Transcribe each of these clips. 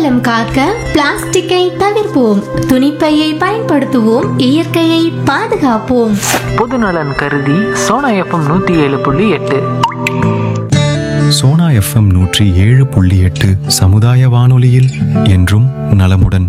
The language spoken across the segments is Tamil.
நலம் காக்க பிளாஸ்டிக்கை தவிர்ப்போம் துணிப்பையை பயன்படுத்துவோம் இயற்கையை பாதுகாப்போம் பொதுநலன் கருதி சோனா எஃப்எம் நூற்றி ஏழு புள்ளி எட்டு சோனா எஃப்எம் நூற்றி ஏழு புள்ளி எட்டு சமுதாய வானொலியில் என்றும் நலமுடன்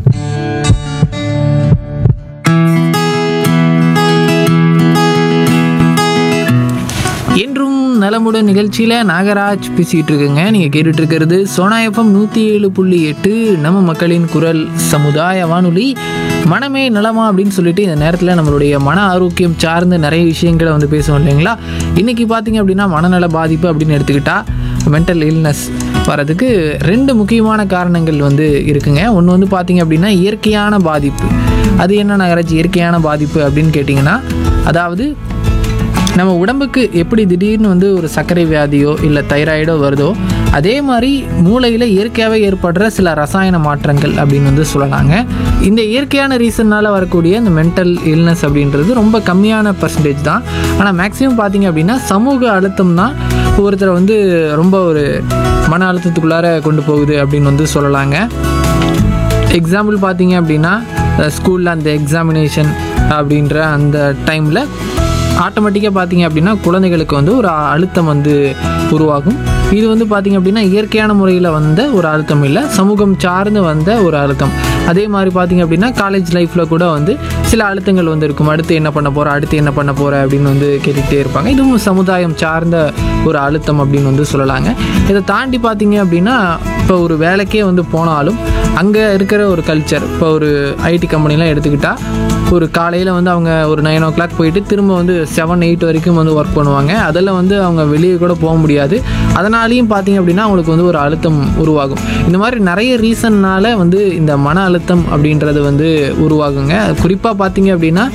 என்றும் நலமுடன் நிகழ்ச்சியில் நாகராஜ் பேசிகிட்டு இருக்குங்க நீங்கள் கேட்டுட்டு இருக்கிறது சோனா எஃப்எம் நூற்றி ஏழு புள்ளி எட்டு நம்ம மக்களின் குரல் சமுதாய வானொலி மனமே நலமா அப்படின்னு சொல்லிட்டு இந்த நேரத்தில் நம்மளுடைய மன ஆரோக்கியம் சார்ந்த நிறைய விஷயங்களை வந்து பேசுவோம் இல்லைங்களா இன்றைக்கி பார்த்தீங்க அப்படின்னா மனநல பாதிப்பு அப்படின்னு எடுத்துக்கிட்டா மென்டல் இல்னஸ் வரதுக்கு ரெண்டு முக்கியமான காரணங்கள் வந்து இருக்குங்க ஒன்று வந்து பார்த்தீங்க அப்படின்னா இயற்கையான பாதிப்பு அது என்ன நகராட்சி இயற்கையான பாதிப்பு அப்படின்னு கேட்டிங்கன்னா அதாவது நம்ம உடம்புக்கு எப்படி திடீர்னு வந்து ஒரு சர்க்கரை வியாதியோ இல்லை தைராய்டோ வருதோ அதே மாதிரி மூளையில் இயற்கையாகவே ஏற்படுற சில ரசாயன மாற்றங்கள் அப்படின்னு வந்து சொல்லலாங்க இந்த இயற்கையான ரீசன்னால் வரக்கூடிய இந்த மென்டல் இல்னஸ் அப்படின்றது ரொம்ப கம்மியான பர்சன்டேஜ் தான் ஆனால் மேக்ஸிமம் பார்த்தீங்க அப்படின்னா சமூக அழுத்தம் தான் ஒருத்தரை வந்து ரொம்ப ஒரு மன அழுத்தத்துக்குள்ளார கொண்டு போகுது அப்படின்னு வந்து சொல்லலாங்க எக்ஸாம்பிள் பார்த்தீங்க அப்படின்னா ஸ்கூலில் அந்த எக்ஸாமினேஷன் அப்படின்ற அந்த டைமில் ஆட்டோமேட்டிக்காக பார்த்தீங்க அப்படின்னா குழந்தைகளுக்கு வந்து ஒரு அழுத்தம் வந்து உருவாகும் இது வந்து பார்த்தீங்க அப்படின்னா இயற்கையான முறையில் வந்த ஒரு அழுத்தம் இல்லை சமூகம் சார்ந்து வந்த ஒரு அழுத்தம் அதே மாதிரி பார்த்தீங்க அப்படின்னா காலேஜ் லைஃப்பில் கூட வந்து சில அழுத்தங்கள் வந்து இருக்கும் அடுத்து என்ன பண்ண போகிற அடுத்து என்ன பண்ண போகிற அப்படின்னு வந்து கேட்டுக்கிட்டே இருப்பாங்க இதுவும் சமுதாயம் சார்ந்த ஒரு அழுத்தம் அப்படின்னு வந்து சொல்லலாங்க இதை தாண்டி பார்த்தீங்க அப்படின்னா இப்போ ஒரு வேலைக்கே வந்து போனாலும் அங்கே இருக்கிற ஒரு கல்ச்சர் இப்போ ஒரு ஐடி கம்பெனிலாம் எடுத்துக்கிட்டால் ஒரு காலையில் வந்து அவங்க ஒரு நைன் ஓ கிளாக் போயிட்டு திரும்ப வந்து செவன் எயிட் வரைக்கும் வந்து ஒர்க் பண்ணுவாங்க அதில் வந்து அவங்க வெளியே கூட போக முடியாது அதனாலையும் பார்த்தீங்க அப்படின்னா அவங்களுக்கு வந்து ஒரு அழுத்தம் உருவாகும் இந்த மாதிரி நிறைய ரீசன்னால் வந்து இந்த மன அழுத்தம் அப்படின்றது வந்து உருவாகுங்க குறிப்பாக பார்த்தீங்க அப்படின்னா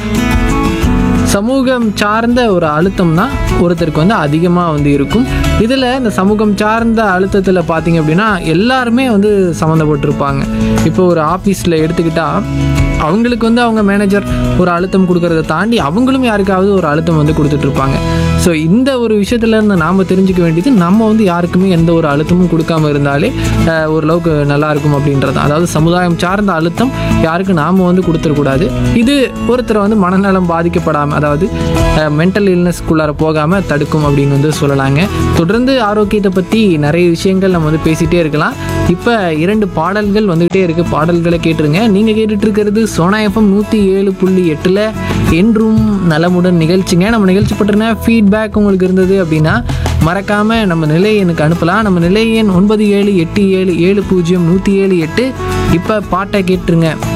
சமூகம் சார்ந்த ஒரு அழுத்தம் தான் ஒருத்தருக்கு வந்து அதிகமாக வந்து இருக்கும் இதில் இந்த சமூகம் சார்ந்த அழுத்தத்தில் பார்த்தீங்க அப்படின்னா எல்லாருமே வந்து சம்மந்தப்பட்டிருப்பாங்க இப்போ ஒரு ஆஃபீஸில் எடுத்துக்கிட்டால் அவங்களுக்கு வந்து அவங்க மேனேஜர் ஒரு அழுத்தம் கொடுக்கறத தாண்டி அவங்களும் யாருக்காவது ஒரு அழுத்தம் வந்து கொடுத்துட்ருப்பாங்க ஸோ இந்த ஒரு விஷயத்துல இருந்து நாம் தெரிஞ்சுக்க வேண்டியது நம்ம வந்து யாருக்குமே எந்த ஒரு அழுத்தமும் கொடுக்காம இருந்தாலே அஹ், ஓரளவுக்கு நல்லா இருக்கும் அப்படின்றது தான். அதாவது சமுதாயம் சார்ந்த அழுத்தம் யாருக்கு நாம் வந்து கொடுத்துடக்கூடாது இது ஒருத்தரை வந்து மனநலம் பாதிக்கப்படாமல் அதாவது மென்டல் இல்னஸ்க்குள்ளார போகாமல் தடுக்கும் அப்படின்னு வந்து சொல்லலாங்க தொடர்ந்து ஆரோக்கியத்தை பற்றி நிறைய விஷயங்கள் நம்ம வந்து பேசிகிட்டே இருக்கலாம் இப்போ இரண்டு பாடல்கள் வந்துகிட்டே இருக்கு பாடல்களை கேட்டுருங்க நீங்கள் கேட்டுட்டு இருக்கிறது சோனா எஃப்எம் நூற்றி ஏழு புள்ளி எட்டில் என்றும் நலமுடன் நிகழ்ச்சிங்க நம்ம நிகழ்ச்சி பற்றின ஃபீட்பேக் உங்களுக்கு இருந்தது அப்படின்னா மறக்காமல் நம்ம நிலை எனக்கு அனுப்பலாம் நம்ம நிலை எண் ஒன்பது ஏழு எட்டு ஏழு ஏழு பூஜ்ஜியம் நூற்றி ஏழு எட்டு இப்போ பாட்டை கேட்டுருங்க